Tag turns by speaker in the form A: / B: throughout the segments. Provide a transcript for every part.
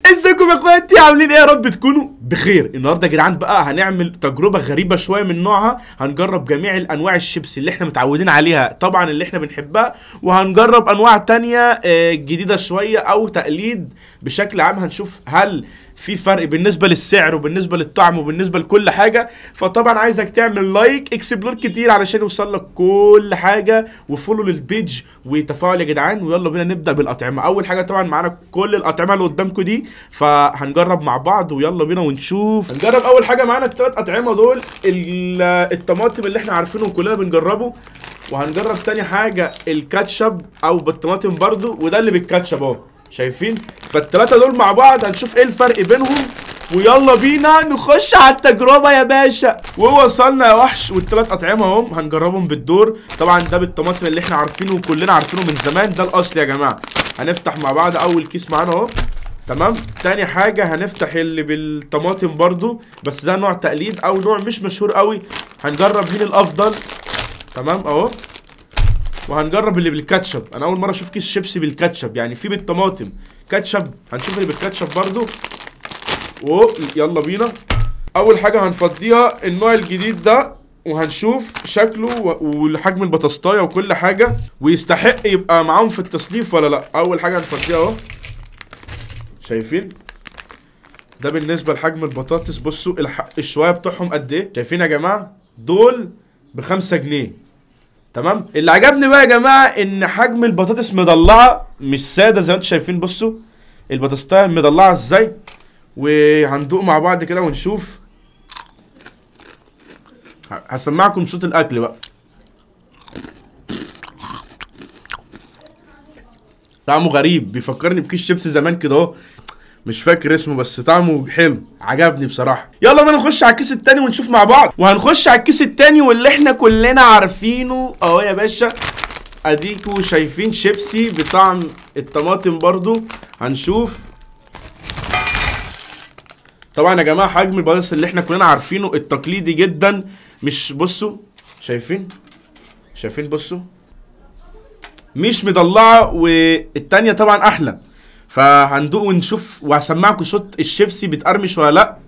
A: ازيكم يا اخواتي عاملين ايه يا رب تكونوا بخير النهارده يا جدعان بقى هنعمل تجربه غريبه شويه من نوعها هنجرب جميع الانواع الشيبسي اللي احنا متعودين عليها طبعا اللي احنا بنحبها وهنجرب انواع تانية آه، جديده شويه او تقليد بشكل عام هنشوف هل في فرق بالنسبه للسعر وبالنسبه للطعم وبالنسبه لكل حاجه فطبعا عايزك تعمل لايك اكسبلور كتير علشان يوصل لك كل حاجه وفولو للبيج وتفاعل يا جدعان ويلا بينا نبدا بالاطعمه اول حاجه طبعا معانا كل الاطعمه اللي قدامكم دي فهنجرب مع بعض ويلا بينا ونشوف هنجرب اول حاجه معانا الثلاث اطعمه دول ال- الطماطم اللي احنا عارفينه كلنا بنجربه وهنجرب تاني حاجه الكاتشب او بالطماطم برضو وده اللي بالكاتشب اهو شايفين فالثلاثه دول مع بعض هنشوف ايه الفرق بينهم ويلا بينا نخش على التجربة يا باشا ووصلنا يا وحش والثلاث أطعمة اهم هنجربهم بالدور طبعا ده بالطماطم اللي احنا عارفينه وكلنا عارفينه من زمان ده الأصل يا جماعة هنفتح مع بعض أول كيس معانا اهو تمام تاني حاجة هنفتح اللي بالطماطم برضو بس ده نوع تقليد أو نوع مش مشهور قوي هنجرب مين الأفضل تمام أهو وهنجرب اللي بالكاتشب انا اول مره اشوف كيس شيبسي بالكاتشب يعني في بالطماطم كاتشب هنشوف اللي بالكاتشب برضو و يلا بينا اول حاجه هنفضيها النوع الجديد ده وهنشوف شكله و- وحجم البطاطايه وكل حاجه ويستحق يبقى معاهم في التصنيف ولا لا اول حاجه هنفضيها اهو شايفين ده بالنسبه لحجم البطاطس بصوا الح... الشوايه بتوعهم قد ايه شايفين يا جماعه دول بخمسة جنيه تمام اللي عجبني بقى يا جماعه ان حجم البطاطس مضلعه مش ساده زي ما انتم شايفين بصوا البطاطسايه مضلعه ازاي وهندوق مع بعض كده ونشوف ه- هسمعكم صوت الاكل بقى طعمه غريب بيفكرني بكيس شيبسي زمان كده اهو مش فاكر اسمه بس طعمه حلو عجبني بصراحه يلا بينا نخش على الكيس التاني ونشوف مع بعض وهنخش على الكيس التاني واللي احنا كلنا عارفينه اهو يا باشا اديكوا شايفين شيبسي بطعم الطماطم برضو هنشوف طبعا يا جماعه حجم البطاطس اللي احنا كلنا عارفينه التقليدي جدا مش بصوا شايفين شايفين بصوا مش مضلعه والتانية طبعا احلى فهندوق ونشوف وهسمعكم صوت الشيبسي بتقرمش ولا لا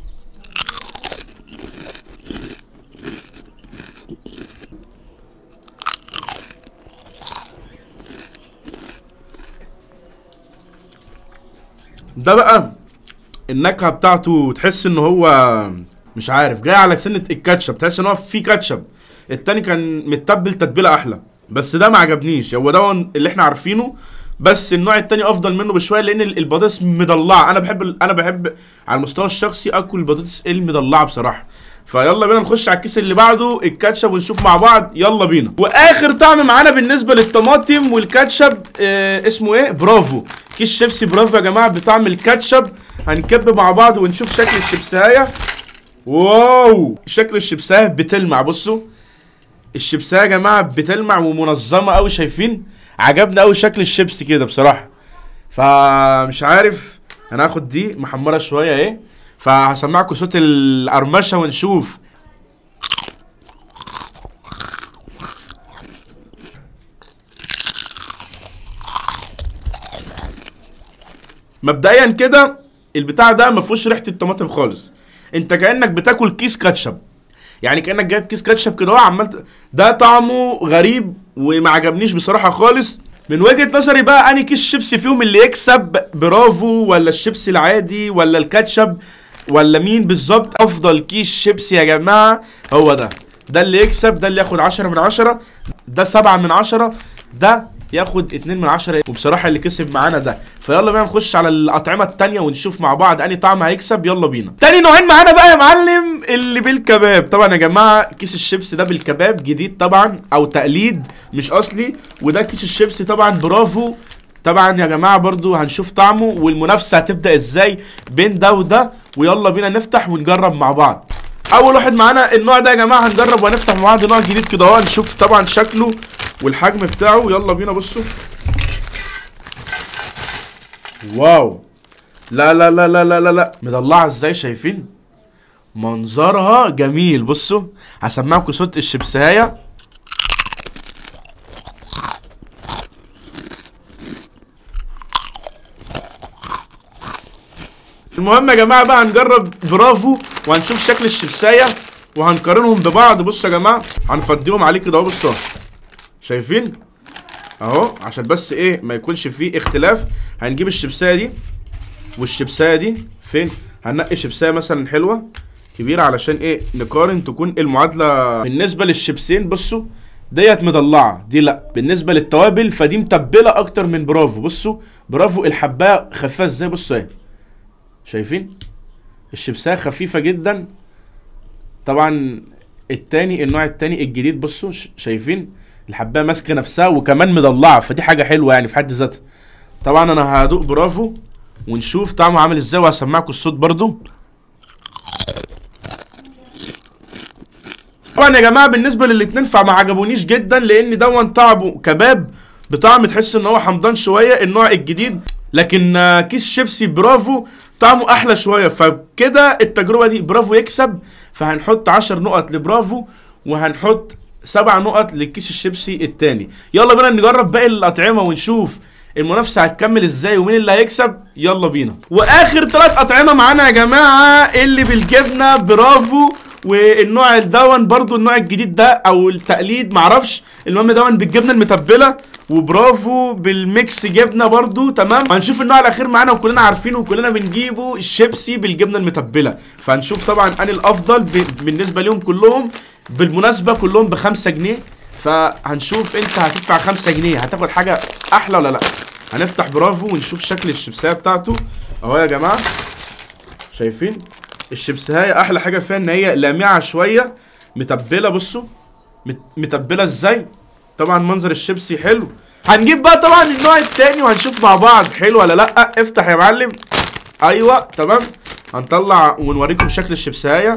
A: ده بقى النكهه بتاعته تحس ان هو مش عارف جاي على سنه الكاتشب تحس ان هو فيه كاتشب التاني كان متبل تتبيله احلى بس ده ما عجبنيش هو ده اللي احنا عارفينه بس النوع التاني افضل منه بشويه لان ال- البطاطس مضلعه انا بحب ال- انا بحب على المستوى الشخصي اكل البطاطس المضلعه بصراحه فيلا بينا نخش على الكيس اللي بعده الكاتشب ونشوف مع بعض يلا بينا واخر طعم معانا بالنسبه للطماطم والكاتشب آه اسمه ايه برافو كيس شيبسي برافو يا جماعه بطعم الكاتشب هنكب مع بعض ونشوف شكل الشيبسايه واو شكل الشيبسايه بتلمع بصوا الشيبسايه يا جماعه بتلمع ومنظمه قوي شايفين عجبني قوي شكل الشيبسي كده بصراحه فمش عارف انا هاخد دي محمره شويه ايه فهسمعكم صوت القرمشه ونشوف مبدئيا كده البتاع ده ما فيهوش ريحه الطماطم خالص انت كانك بتاكل كيس كاتشب يعني كانك جايب كيس كاتشب كده اهو عمال ت- ده طعمه غريب وما عجبنيش بصراحه خالص من وجهه نظري بقى اني كيس شيبسي فيهم اللي يكسب برافو ولا الشيبسي العادي ولا الكاتشب ولا مين بالظبط افضل كيس شيبسي يا جماعه هو ده ده اللي يكسب ده اللي ياخد 10 من 10 ده 7 من 10 ده ياخد 2 من 10 وبصراحه اللي كسب معانا ده فيلا بينا نخش على الاطعمه التانية ونشوف مع بعض انهي طعم هيكسب يلا بينا تاني نوعين معانا بقى يا معلم اللي بالكباب طبعا يا جماعه كيس الشيبس ده بالكباب جديد طبعا او تقليد مش اصلي وده كيس الشيبس طبعا برافو طبعا يا جماعه برضو هنشوف طعمه والمنافسه هتبدا ازاي بين ده وده ويلا بينا نفتح ونجرب مع بعض اول واحد معانا النوع ده يا جماعه هنجرب وهنفتح مع بعض نوع جديد كده اهو نشوف طبعا شكله والحجم بتاعه يلا بينا بصوا واو لا لا لا لا لا لا لا مضلعه ازاي شايفين منظرها جميل بصوا هسمعكم صوت الشبسايه المهم يا جماعه بقى هنجرب برافو وهنشوف شكل الشيبسايه وهنقارنهم ببعض بصوا يا جماعه هنفضيهم عليه كده اهو بصوا شايفين اهو عشان بس ايه ما يكونش فيه اختلاف هنجيب الشيبسايه دي والشيبسايه دي فين هننقي شيبسايه مثلا حلوه كبيره علشان ايه نقارن تكون المعادله بالنسبه للشيبسين بصوا ديت مضلعه دي لا بالنسبه للتوابل فدي متبله اكتر من برافو بصوا برافو الحبايه خفيفه ازاي بصوا اهي شايفين الشيبسايه خفيفه جدا طبعا التاني النوع التاني الجديد بصوا ش- شايفين الحبايه ماسكه نفسها وكمان مضلعه فدي حاجه حلوه يعني في حد ذاتها طبعا انا هدوق برافو ونشوف طعمه عامل ازاي وهسمعكم الصوت برضو طبعا يا جماعه بالنسبه للاتنين فما عجبونيش جدا لان دون طعمه كباب بطعم تحس ان هو حمضان شويه النوع الجديد لكن آه، كيس شيبسي برافو طعمه احلى شويه فكده التجربه دي برافو يكسب فهنحط 10 نقط لبرافو وهنحط سبع نقط للكيس الشيبسي التاني يلا بينا نجرب باقي الاطعمه ونشوف المنافسه هتكمل ازاي ومين اللي هيكسب يلا بينا واخر ثلاث اطعمه معانا يا جماعه اللي بالجبنه برافو والنوع الدون برضو النوع الجديد ده او التقليد معرفش المهم دون بالجبنه المتبله وبرافو بالميكس جبنه برضو تمام هنشوف النوع الاخير معانا وكلنا عارفينه وكلنا بنجيبه الشيبسي بالجبنه المتبله فهنشوف طبعا اني الافضل ب- بالنسبه ليهم كلهم بالمناسبه كلهم بخمسة جنيه فهنشوف انت هتدفع خمسة جنيه هتاخد حاجه احلى ولا لا هنفتح برافو ونشوف شكل الشيبسيه بتاعته اهو يا جماعه شايفين الشيبسهاية احلى حاجه فيها ان هي لامعه شويه متبله بصوا مت- متبله ازاي طبعا منظر الشيبسي حلو هنجيب بقى طبعا النوع التاني وهنشوف مع بعض حلو ولا لا افتح يا معلم ايوه تمام هنطلع ونوريكم شكل الشيبسهاية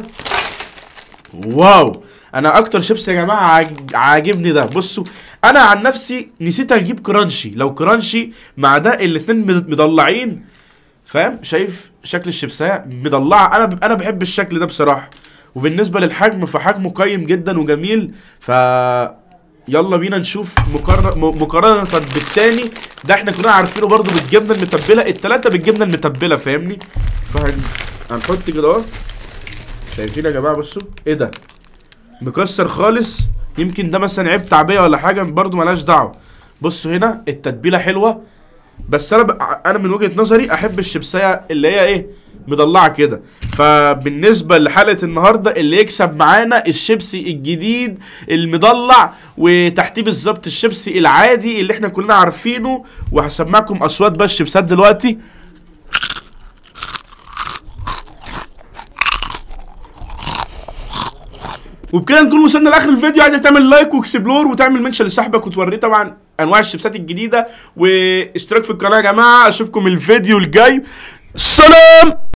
A: واو انا اكتر شيبس يا جماعه عاج- عاجبني ده بصوا انا عن نفسي نسيت اجيب كرانشي لو كرانشي مع ده الاتنين مد- مضلعين فاهم شايف شكل الشيبسايه مضلعه انا ب... انا بحب الشكل ده بصراحه وبالنسبه للحجم فحجمه قيم جدا وجميل ف يلا بينا نشوف مقارنة م- مقارنة بالتاني ده احنا كنا عارفينه برضو بالجبنة المتبلة التلاتة بالجبنة المتبلة فاهمني فهن هنحط كده اهو شايفين يا جماعة بصوا ايه ده مكسر خالص يمكن ده مثلا عيب تعبية ولا حاجة برضو ملهاش دعوة بصوا هنا التتبيلة حلوة بس انا ب... انا من وجهة نظري احب الشيبسية اللي هي ايه مضلعة كده فبالنسبة لحلقة النهاردة اللي يكسب معانا الشيبسي الجديد المضلع وتحتيه بالظبط الشيبسي العادي اللي احنا كلنا عارفينه وهسمعكم اصوات بقى الشيبسات دلوقتي وبكده نكون وصلنا لاخر الفيديو عايزك تعمل لايك واكسبلور وتعمل منشن لصاحبك وتوريه طبعا انواع الشيبسات الجديده واشتراك في القناه يا جماعه اشوفكم الفيديو الجاي سلام